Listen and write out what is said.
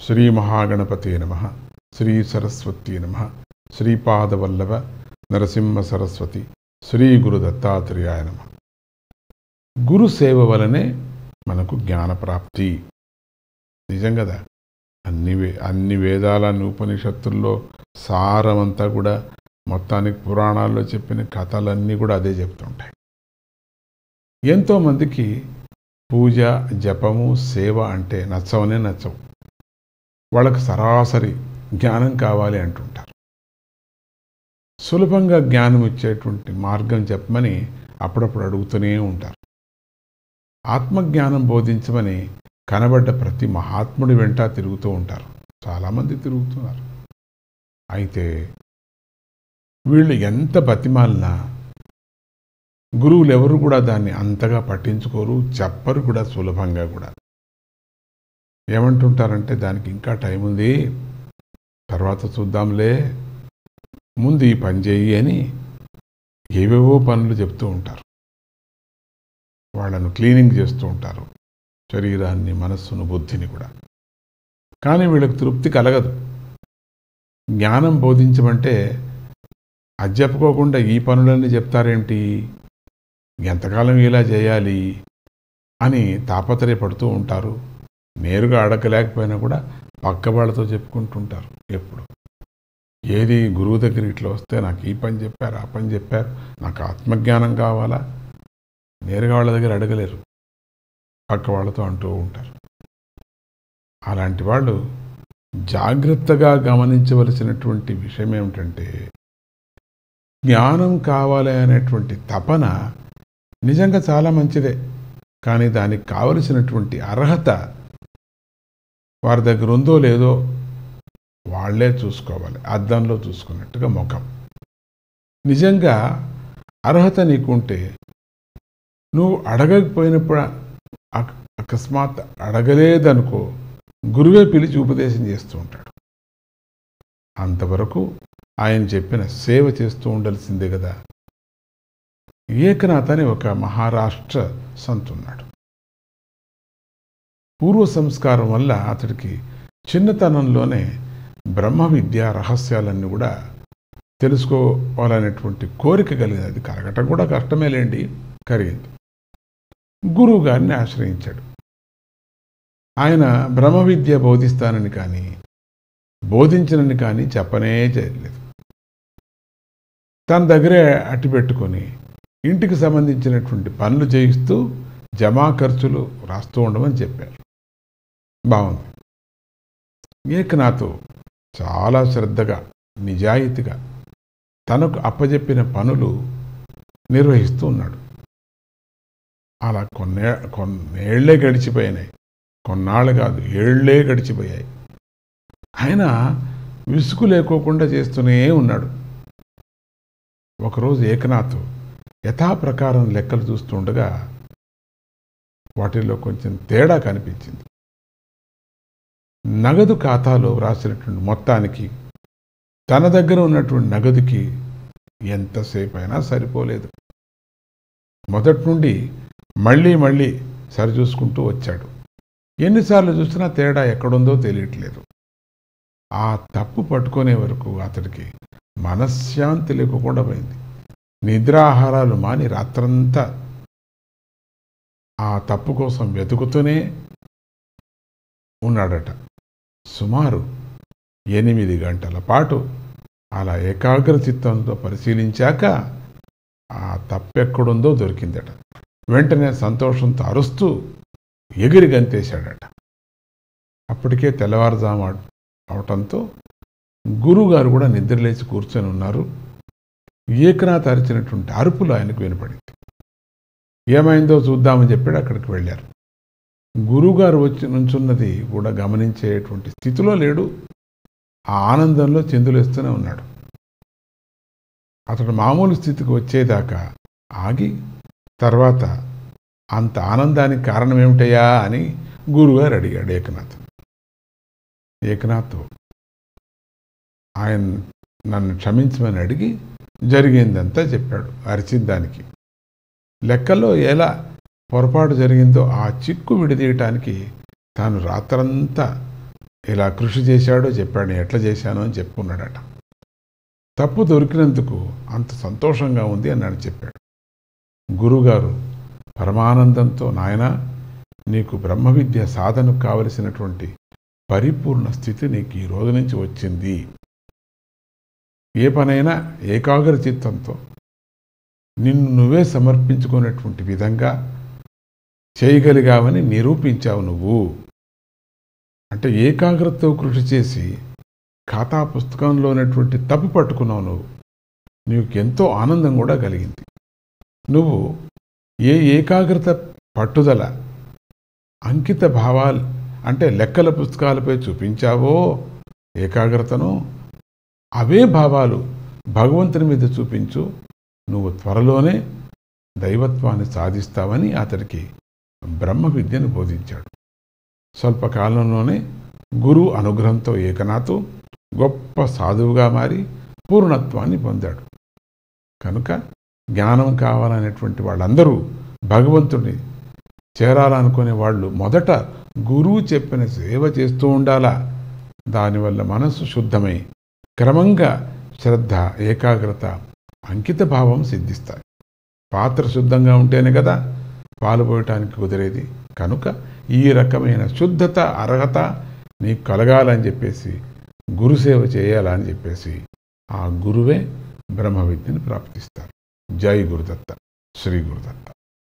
శ్రీ మహాగణపతే నమ శ్రీ సరస్వతీ నమ శ్రీపాదవల్లభ నరసింహ సరస్వతి శ్రీ గురు దత్తాత్రేయాయ నమ గురు సేవ వలనే మనకు జ్ఞానప్రాప్తి నిజం కదా అన్ని వే అన్ని వేదాలన్నీ ఉపనిషత్తుల్లో సారమంతా కూడా మొత్తానికి పురాణాల్లో చెప్పిన కథలన్నీ కూడా అదే చెప్తుంటాయి ఎంతోమందికి పూజ జపము సేవ అంటే నచ్చవనే నచ్చవు వాళ్ళకు సరాసరి జ్ఞానం కావాలి అంటుంటారు సులభంగా జ్ఞానం ఇచ్చేటువంటి మార్గం చెప్పమని అప్పుడప్పుడు అడుగుతూనే ఉంటారు ఆత్మజ్ఞానం బోధించమని కనబడ్డ ప్రతి మహాత్ముడి వెంట తిరుగుతూ ఉంటారు చాలామంది తిరుగుతున్నారు అయితే వీళ్ళు ఎంత బతిమాలినా గురువులు ఎవరు కూడా దాన్ని అంతగా పట్టించుకోరు చెప్పరు కూడా సులభంగా కూడా ఏమంటుంటారంటే దానికి ఇంకా టైం ఉంది తర్వాత చూద్దాంలే ముందు ఈ పని చేయి అని ఏవేవో పనులు చెప్తూ ఉంటారు వాళ్ళను క్లీనింగ్ చేస్తూ ఉంటారు శరీరాన్ని మనస్సును బుద్ధిని కూడా కానీ వీళ్ళకి తృప్తి కలగదు జ్ఞానం బోధించమంటే అది చెప్పుకోకుండా ఈ పనులన్నీ చెప్తారేంటి ఎంతకాలం ఇలా చేయాలి అని తాపత్రయపడుతూ ఉంటారు నేరుగా అడగలేకపోయినా కూడా పక్క వాళ్ళతో చెప్పుకుంటుంటారు ఎప్పుడు ఏది గురువు దగ్గర ఇట్లా వస్తే నాకు ఈ పని చెప్పారు ఆ పని చెప్పారు నాకు ఆత్మజ్ఞానం కావాలా నేరుగా వాళ్ళ దగ్గర అడగలేరు పక్క వాళ్ళతో అంటూ ఉంటారు అలాంటి వాళ్ళు జాగ్రత్తగా గమనించవలసినటువంటి విషయం ఏమిటంటే జ్ఞానం కావాలి అనేటువంటి తపన నిజంగా చాలా మంచిదే కానీ దానికి కావలసినటువంటి అర్హత వారి దగ్గర ఉందో లేదో వాళ్లే చూసుకోవాలి అద్దంలో చూసుకున్నట్టుగా ముఖం నిజంగా అర్హత నీకుంటే నువ్వు అడగకపోయినప్పుడు అక- అకస్మాత్ అడగలేదనుకో గురువే పిలిచి ఉపదేశం చేస్తూ ఉంటాడు అంతవరకు ఆయన చెప్పిన సేవ చేస్తూ ఉండాల్సిందే కదా ఏకనాథ్ అని ఒక మహారాష్ట్ర సంతున్నాడు పూర్వ సంస్కారం వల్ల అతడికి చిన్నతనంలోనే బ్రహ్మ విద్య రహస్యాలన్నీ కూడా తెలుసుకోవాలనేటువంటి కోరిక కలిగింది అది కలగటం కూడా కష్టమే లేండి కలిగింది గురువు గారిని ఆశ్రయించాడు ఆయన బ్రహ్మ విద్య బోధిస్తానని కానీ బోధించనని కానీ చెప్పనే చేయలేదు తన దగ్గరే అట్టి పెట్టుకొని ఇంటికి సంబంధించినటువంటి పనులు చేయిస్తూ జమా ఖర్చులు రాస్తూ ఉండమని చెప్పారు బాగుంది ఏకనాథ్ చాలా శ్రద్ధగా నిజాయితీగా తనకు అప్పజెప్పిన పనులు నిర్వహిస్తూ ఉన్నాడు అలా కొన్నే కొన్నేళ్లే గడిచిపోయినాయి కొన్నాళ్ళు కాదు ఏళ్లే గడిచిపోయాయి ఆయన విసుగు లేకోకుండా చేస్తూనే ఉన్నాడు ఒకరోజు ఏకనాథ్ యథాప్రకారం లెక్కలు చూస్తుండగా వాటిలో కొంచెం తేడా కనిపించింది నగదు ఖాతాలో వ్రాసినటువంటి మొత్తానికి తన దగ్గర ఉన్నటువంటి నగదుకి ఎంతసేపు అయినా సరిపోలేదు మొదటి నుండి మళ్ళీ మళ్ళీ సరిచూసుకుంటూ వచ్చాడు ఎన్నిసార్లు చూసినా తేడా ఎక్కడుందో తెలియట్లేదు ఆ తప్పు పట్టుకునే వరకు అతడికి మనశ్శాంతి లేకుండా పోయింది నిద్రాహారాలు మాని రాత్రంతా ఆ తప్పు కోసం వెతుకుతూనే ఉన్నాడట సుమారు ఎనిమిది గంటల పాటు అలా ఏకాగ్ర చిత్తంతో పరిశీలించాక ఆ తప్పెక్కడుందో దొరికిందట వెంటనే సంతోషంతో అరుస్తూ ఎగిరి గంతేశాడట అప్పటికే తెల్లవారుజాము అవటంతో గురువుగారు కూడా నిద్రలేచి కూర్చొని ఉన్నారు ఏకనాథ్ అరిచినటువంటి అరుపులు ఆయనకు వినపడింది ఏమైందో చూద్దామని చెప్పాడు అక్కడికి వెళ్ళారు గురువుగారు వచ్చి నుంచున్నది కూడా గమనించేటువంటి స్థితిలో లేడు ఆ ఆనందంలో చిందులేస్తూనే ఉన్నాడు అతడు మామూలు స్థితికి వచ్చేదాకా ఆగి తర్వాత అంత ఆనందానికి కారణం ఏమిటయ్యా అని గురువుగారు అడిగాడు ఏకనాథ్ ఏకనాథ్ ఆయన నన్ను క్షమించమని అడిగి జరిగిందంతా చెప్పాడు అరిచిన దానికి లెక్కల్లో ఎలా పొరపాటు జరిగిందో ఆ చిక్కు విడదీయటానికి తాను రాత్రంతా ఇలా కృషి చేశాడో చెప్పాడు "నేను ఎట్లా చేశానో అని చెప్పుకున్నాడట తప్పు దొరికినందుకు అంత సంతోషంగా ఉంది అన్నాడు చెప్పాడు గురుగారు పరమానందంతో నాయన నీకు బ్రహ్మ విద్య సాధనకు కావలసినటువంటి పరిపూర్ణ స్థితి నీకు ఈ రోజు నుంచి వచ్చింది ఏ పనైనా ఏకాగ్ర చిత్తంతో నిన్ను నువ్వే సమర్పించుకునేటువంటి విధంగా చేయగలిగావని నిరూపించావు నువ్వు అంటే ఏకాగ్రతతో కృషి చేసి ఖాతా పుస్తకంలో ఉన్నటువంటి తప్పు పట్టుకున్నావు నువ్వు నీకు ఎంతో ఆనందం కూడా కలిగింది నువ్వు ఏ ఏకాగ్రత పట్టుదల అంకిత భావాలు అంటే లెక్కల పుస్తకాలపై చూపించావో ఏకాగ్రతను అవే భావాలు భగవంతుని మీద చూపించు నువ్వు త్వరలోనే దైవత్వాన్ని సాధిస్తావని అతడికి బ్రహ్మ విద్యను బోధించాడు స్వల్పకాలంలోనే గురువు అనుగ్రహంతో ఏకనాథు గొప్ప సాధువుగా మారి పూర్ణత్వాన్ని పొందాడు కనుక జ్ఞానం కావాలనేటువంటి వాళ్ళందరూ భగవంతుడిని చేరాలనుకునే వాళ్ళు మొదట గురువు చెప్పిన సేవ చేస్తూ ఉండాలా దానివల్ల మనస్సు శుద్ధమై క్రమంగా శ్రద్ధ ఏకాగ్రత అంకిత భావం సిద్ధిస్తాయి పాత్ర శుద్ధంగా ఉంటేనే కదా పాలు పోయటానికి కుదిరేది కనుక ఈ రకమైన శుద్ధత అర్హత నీకు కలగాలని చెప్పేసి గురుసేవ చేయాలని చెప్పేసి ఆ గురువే బ్రహ్మ విద్యను ప్రాప్తిస్తారు జై గురుదత్త శ్రీ గురుదత్త